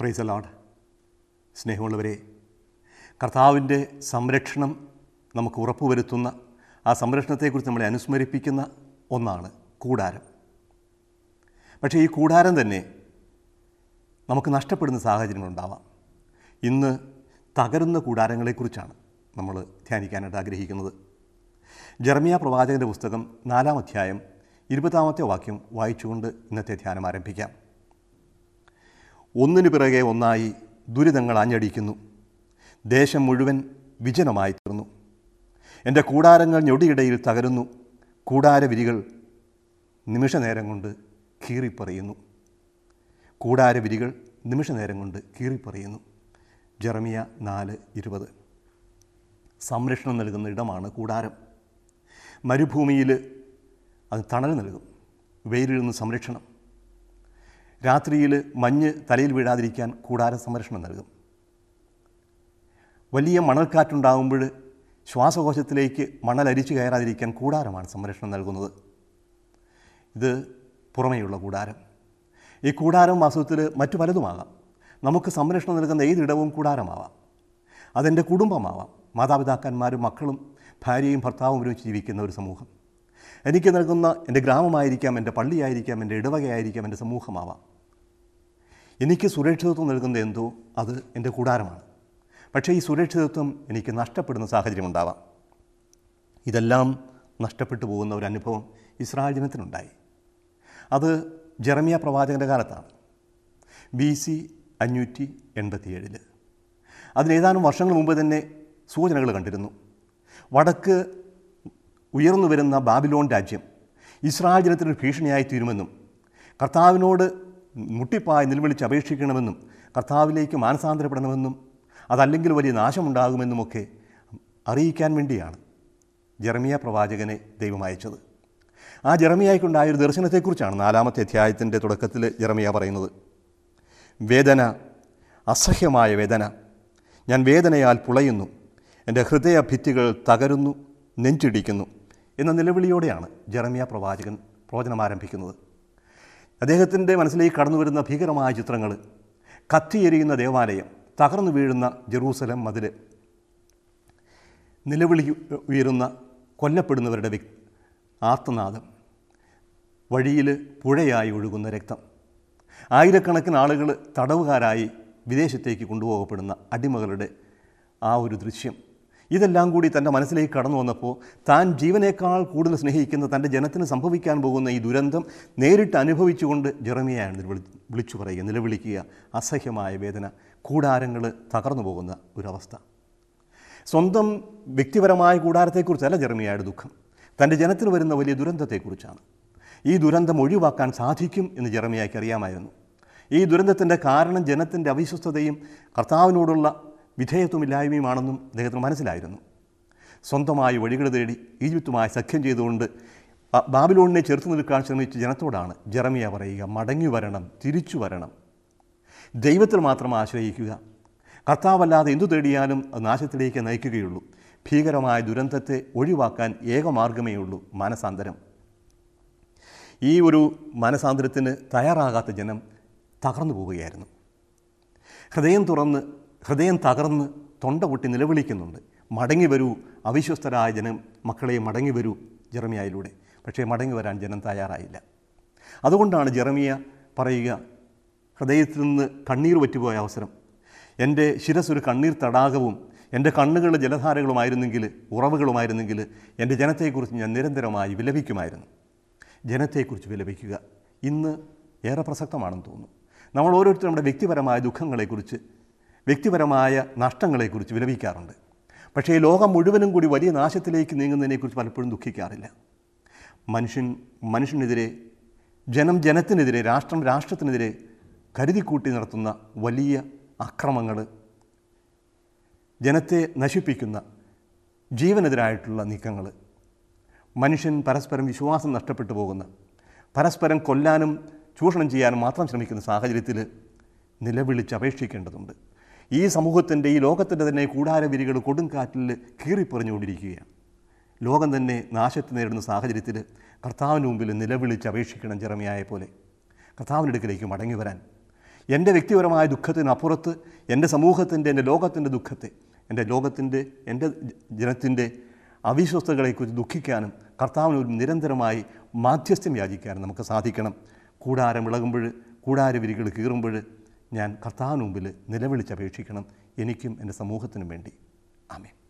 price load സ്നേഹമുള്ളവരെ കർത്താവിൻ്റെ സംരക്ഷണം നമുക്ക് ഉറപ്പുവരുത്തുന്ന ആ സംരക്ഷണത്തെക്കുറിച്ച് നമ്മളെ അനുസ്മരിപ്പിക്കുന്ന ഒന്നാണ് കൂടാരം പക്ഷേ ഈ കൂടാരം തന്നെ നമുക്ക് നഷ്ടപ്പെടുന്ന സാഹചര്യങ്ങളുണ്ടാവാം ഇന്ന് തകരുന്ന കൂടാരങ്ങളെക്കുറിച്ചാണ് നമ്മൾ ധ്യാനിക്കാനായിട്ട് ആഗ്രഹിക്കുന്നത് ജർമിയ പ്രവാചകൻ്റെ പുസ്തകം നാലാം അധ്യായം ഇരുപതാമത്തെ വാക്യം വായിച്ചുകൊണ്ട് ഇന്നത്തെ ധ്യാനം ആരംഭിക്കാം ഒന്നിനു പിറകെ ഒന്നായി ദുരിതങ്ങൾ ആഞ്ഞടിക്കുന്നു ദേശം മുഴുവൻ വിജനമായി തീർന്നു എൻ്റെ കൂടാരങ്ങൾ ഞൊടിയിടയിൽ തകരുന്നു കൂടാരവിരികൾ നിമിഷനേരം കൊണ്ട് കീറിപ്പറിയുന്നു കൂടാരവിരികൾ നിമിഷനേരം കൊണ്ട് കീറിപ്പറിയുന്നു ജെറമിയ നാല് ഇരുപത് സംരക്ഷണം നൽകുന്ന ഇടമാണ് കൂടാരം മരുഭൂമിയിൽ അത് തണൽ നൽകും വെയിലിൽ നിന്ന് സംരക്ഷണം രാത്രിയിൽ മഞ്ഞ് തലയിൽ വീഴാതിരിക്കാൻ കൂടാര സംരക്ഷണം നൽകും വലിയ മണൽക്കാറ്റുണ്ടാകുമ്പോൾ ശ്വാസകോശത്തിലേക്ക് മണൽ അരിച്ചു കയറാതിരിക്കാൻ കൂടാരമാണ് സംരക്ഷണം നൽകുന്നത് ഇത് പുറമേയുള്ള കൂടാരം ഈ കൂടാരം വാസ്തവത്തിൽ മറ്റു പലതുമാകാം നമുക്ക് സംരക്ഷണം നൽകുന്ന ഏതിടവും കൂടാരമാവാം അതെൻ്റെ കുടുംബമാവാം മാതാപിതാക്കന്മാരും മക്കളും ഭാര്യയും ഭർത്താവും ഒരുമിച്ച് ജീവിക്കുന്ന ഒരു സമൂഹം എനിക്ക് നൽകുന്ന എൻ്റെ ഗ്രാമമായിരിക്കാം എൻ്റെ പള്ളിയായിരിക്കാം എൻ്റെ ഇടവകയായിരിക്കാം എൻ്റെ സമൂഹമാവാം എനിക്ക് സുരക്ഷിതത്വം നൽകുന്ന എന്തോ അത് എൻ്റെ കൂടാരമാണ് പക്ഷേ ഈ സുരക്ഷിതത്വം എനിക്ക് നഷ്ടപ്പെടുന്ന സാഹചര്യമുണ്ടാവാം ഇതെല്ലാം നഷ്ടപ്പെട്ടു പോകുന്ന ഒരു അനുഭവം ഇസ്രായേൽ ജനത്തിനുണ്ടായി അത് ജെറമിയ പ്രവാചകൻ്റെ കാലത്താണ് ബി സി അഞ്ഞൂറ്റി എൺപത്തിയേഴിൽ അതിനേതാനും വർഷങ്ങൾ മുമ്പ് തന്നെ സൂചനകൾ കണ്ടിരുന്നു വടക്ക് ഉയർന്നു വരുന്ന ബാബിലോൺ രാജ്യം ഇസ്രായേൽ ജനത്തിനൊരു ഭീഷണിയായി തീരുമെന്നും കർത്താവിനോട് മുട്ടിപ്പായി നിലവിളിച്ച് അപേക്ഷിക്കണമെന്നും കർത്താവിലേക്ക് മാനസാന്തരപ്പെടണമെന്നും അതല്ലെങ്കിൽ വലിയ നാശമുണ്ടാകുമെന്നുമൊക്കെ അറിയിക്കാൻ വേണ്ടിയാണ് ജെറമിയ പ്രവാചകനെ ദൈവം അയച്ചത് ആ ജെറമിയായിക്കുണ്ടായ ഒരു ദർശനത്തെക്കുറിച്ചാണ് നാലാമത്തെ അധ്യായത്തിൻ്റെ തുടക്കത്തിൽ ജെറമിയ പറയുന്നത് വേദന അസഹ്യമായ വേദന ഞാൻ വേദനയാൽ പുളയുന്നു എൻ്റെ ഹൃദയ ഭിത്തികൾ തകരുന്നു നെഞ്ചിടിക്കുന്നു എന്ന നിലവിളിയോടെയാണ് ജെറമിയ പ്രവാചകൻ പ്രവചനം ആരംഭിക്കുന്നത് അദ്ദേഹത്തിൻ്റെ മനസ്സിലേക്ക് കടന്നു വരുന്ന ഭീകരമായ ചിത്രങ്ങൾ കത്തിയെരിയുന്ന ദേവാലയം തകർന്നു വീഴുന്ന ജെറൂസലം മതിൽ നിലവിളി ഉയരുന്ന കൊല്ലപ്പെടുന്നവരുടെ വ്യക് ആർത്തനാദം വഴിയിൽ പുഴയായി ഒഴുകുന്ന രക്തം ആയിരക്കണക്കിന് ആളുകൾ തടവുകാരായി വിദേശത്തേക്ക് കൊണ്ടുപോകപ്പെടുന്ന അടിമകളുടെ ആ ഒരു ദൃശ്യം ഇതെല്ലാം കൂടി തൻ്റെ മനസ്സിലേക്ക് കടന്നു വന്നപ്പോൾ താൻ ജീവനേക്കാൾ കൂടുതൽ സ്നേഹിക്കുന്ന തൻ്റെ ജനത്തിന് സംഭവിക്കാൻ പോകുന്ന ഈ ദുരന്തം നേരിട്ട് അനുഭവിച്ചുകൊണ്ട് ജെറമിയാണ് വിളി വിളിച്ചു പറയുക നിലവിളിക്കുക അസഹ്യമായ വേദന കൂടാരങ്ങൾ തകർന്നു പോകുന്ന ഒരവസ്ഥ സ്വന്തം വ്യക്തിപരമായ കൂടാരത്തെക്കുറിച്ചല്ല ജെറമിയായുടെ ദുഃഖം തൻ്റെ ജനത്തിന് വരുന്ന വലിയ ദുരന്തത്തെക്കുറിച്ചാണ് ഈ ദുരന്തം ഒഴിവാക്കാൻ സാധിക്കും എന്ന് ജെറമിയായ്ക്ക് അറിയാമായിരുന്നു ഈ ദുരന്തത്തിൻ്റെ കാരണം ജനത്തിൻ്റെ അവിശ്വസ്തതയും കർത്താവിനോടുള്ള വിധേയത്വമില്ലായ്മയുമാണെന്നും അദ്ദേഹത്തിന് മനസ്സിലായിരുന്നു സ്വന്തമായി വഴികൾ തേടി ഈജിപ്തുമായി സഖ്യം ചെയ്തുകൊണ്ട് ബ- ബാബിലോണിനെ ചെറുത്തു നിൽക്കാൻ ശ്രമിച്ച ജനത്തോടാണ് ജെറമിയ പറയുക മടങ്ങി വരണം തിരിച്ചു വരണം ദൈവത്തിൽ മാത്രം ആശ്രയിക്കുക കർത്താവല്ലാതെ എന്തു തേടിയാലും അത് നാശത്തിലേക്ക് നയിക്കുകയുള്ളൂ ഭീകരമായ ദുരന്തത്തെ ഒഴിവാക്കാൻ ഏകമാർഗമേ ഉള്ളൂ മാനസാന്തരം ഈ ഒരു മാനസാന്തരത്തിന് തയ്യാറാകാത്ത ജനം തകർന്നു പോവുകയായിരുന്നു ഹൃദയം തുറന്ന് ഹൃദയം തകർന്ന് തൊണ്ട പൊട്ടി നിലവിളിക്കുന്നുണ്ട് മടങ്ങി വരൂ അവിശ്വസ്തരായ ജനം മക്കളെ മടങ്ങി വരൂ ജെറമിയയിലൂടെ പക്ഷേ മടങ്ങി വരാൻ ജനം തയ്യാറായില്ല അതുകൊണ്ടാണ് ജെറമിയ പറയുക ഹൃദയത്തിൽ നിന്ന് കണ്ണീർ വറ്റിപ്പോയ അവസരം എൻ്റെ ശിരസ് ഒരു കണ്ണീർ തടാകവും എൻ്റെ കണ്ണുകൾ ജലധാരകളുമായിരുന്നെങ്കിൽ ഉറവുകളുമായിരുന്നെങ്കിൽ എൻ്റെ ജനത്തെക്കുറിച്ച് ഞാൻ നിരന്തരമായി വിലപിക്കുമായിരുന്നു ജനത്തെക്കുറിച്ച് വിലപിക്കുക ഇന്ന് ഏറെ പ്രസക്തമാണെന്ന് തോന്നുന്നു നമ്മൾ ഓരോരുത്തരും നമ്മുടെ വ്യക്തിപരമായ ദുഃഖങ്ങളെക്കുറിച്ച് വ്യക്തിപരമായ നഷ്ടങ്ങളെക്കുറിച്ച് വിലപിക്കാറുണ്ട് പക്ഷേ ഈ ലോകം മുഴുവനും കൂടി വലിയ നാശത്തിലേക്ക് നീങ്ങുന്നതിനെക്കുറിച്ച് പലപ്പോഴും ദുഃഖിക്കാറില്ല മനുഷ്യൻ മനുഷ്യനെതിരെ ജനം ജനത്തിനെതിരെ രാഷ്ട്രം രാഷ്ട്രത്തിനെതിരെ കരുതിക്കൂട്ടി നടത്തുന്ന വലിയ അക്രമങ്ങൾ ജനത്തെ നശിപ്പിക്കുന്ന ജീവനെതിരായിട്ടുള്ള നീക്കങ്ങൾ മനുഷ്യൻ പരസ്പരം വിശ്വാസം നഷ്ടപ്പെട്ടു പോകുന്ന പരസ്പരം കൊല്ലാനും ചൂഷണം ചെയ്യാനും മാത്രം ശ്രമിക്കുന്ന സാഹചര്യത്തിൽ നിലവിളിച്ച് അപേക്ഷിക്കേണ്ടതുണ്ട് ഈ സമൂഹത്തിൻ്റെ ഈ ലോകത്തിൻ്റെ തന്നെ കൂടാരവിരികൾ കൊടുങ്കാറ്റിൽ കീറിപ്പറിഞ്ഞുകൊണ്ടിരിക്കുകയാണ് ലോകം തന്നെ നാശത്തെ നേരിടുന്ന സാഹചര്യത്തിൽ കർത്താവിന് മുമ്പിൽ നിലവിളിച്ച് അപേക്ഷിക്കണം ജെറമിയായ പോലെ കർത്താവിൻ്റെ അടുക്കിലേക്ക് മടങ്ങി വരാൻ എൻ്റെ വ്യക്തിപരമായ ദുഃഖത്തിനപ്പുറത്ത് എൻ്റെ സമൂഹത്തിൻ്റെ എൻ്റെ ലോകത്തിൻ്റെ ദുഃഖത്തെ എൻ്റെ ലോകത്തിൻ്റെ എൻ്റെ ജനത്തിൻ്റെ അവിശ്വസ്തകളെക്കുറിച്ച് ദുഃഖിക്കാനും കർത്താവിനോട് നിരന്തരമായി മാധ്യസ്ഥ്യം യാചിക്കാനും നമുക്ക് സാധിക്കണം കൂടാരം ഇളകുമ്പോൾ കൂടാര വിരികൾ കീറുമ്പോൾ ഞാൻ കർത്താവിന് മുമ്പിൽ നിലവിളിച്ചപേക്ഷിക്കണം എനിക്കും എൻ്റെ സമൂഹത്തിനും വേണ്ടി ആമേൻ